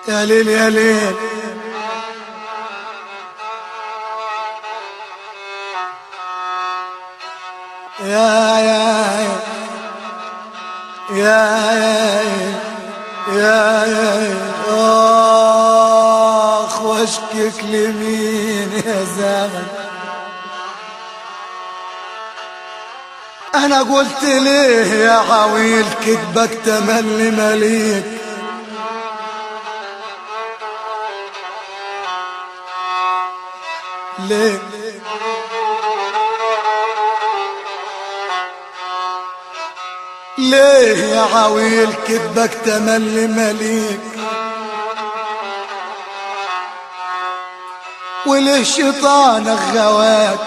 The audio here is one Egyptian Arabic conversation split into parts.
يا ليل يا ليل يا يا يا يا يا اخ واشكك لمين يا زمن انا قلت ليه يا عويل كذبك تملي مليك ليه ليه يا عويل كذبك تملي مليك وليه شيطانك غواك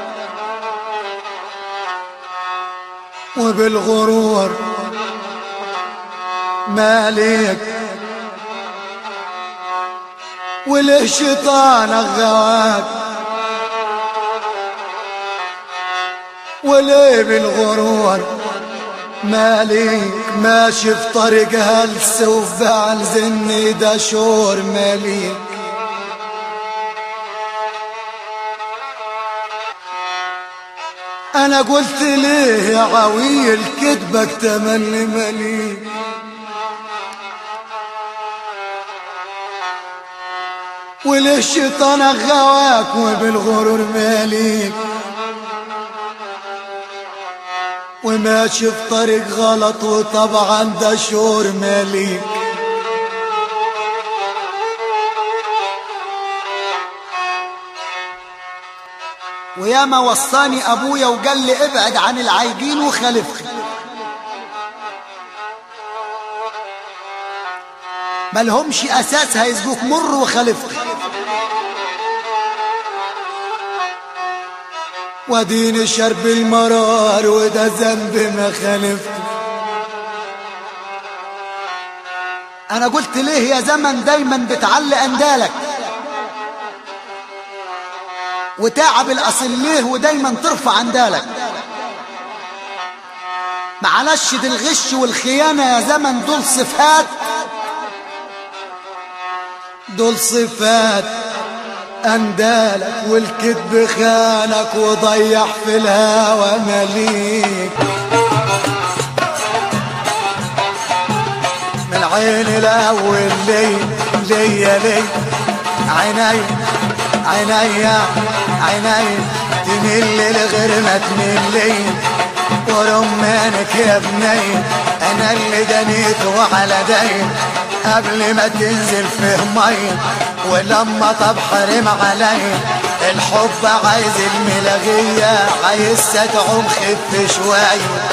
وبالغرور مالك وليه شيطانك غواك وليه بالغرور مالك ماشي في طريق هلس وفعل زني دشور مالك انا قلت ليه يا عويل كذبك تملي مليك وليه شيطانك غواك وبالغرور مالك وماشي في طريق غلط وطبعا ده شور مالك وياما وصاني ابويا وقال لي ابعد عن العايقين وخالفهم ملهمش اساس هيسقوك مر وخالفهم ودين شرب المرار وده ذنب ما خالفته انا قلت ليه يا زمن دايما بتعلق اندالك وتعب الاصل ليه ودايما ترفع اندالك معلش دي الغش والخيانة يا زمن دول صفات دول صفات اندالك والكذب خانك وضيع في الهوى مليك من العين الاول لي لي لي عيني عيني عيني تميل لغير ما تميلي ورمانك يا ابني انا اللي دنيته على دين قبل ما تنزل فيه مي ولما طب حرم علي الحب عايز الملغية عايز تعوم خف شوية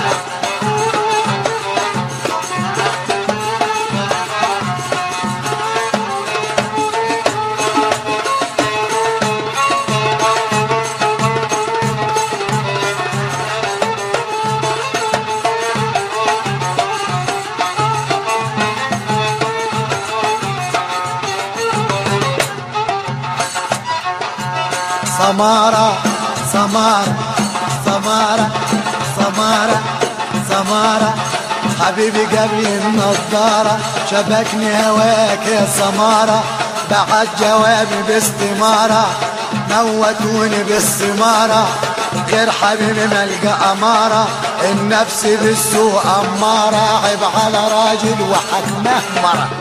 سمارة سمارة سمارة سمارة سمارة حبيبي قبل النظارة شبكني هواك يا سمارة بعد جوابي باستمارة موتوني بالسمارة غير حبيبي ملقى أمارة النفس بالسوء أمارة عيب على راجل وحكمه مرة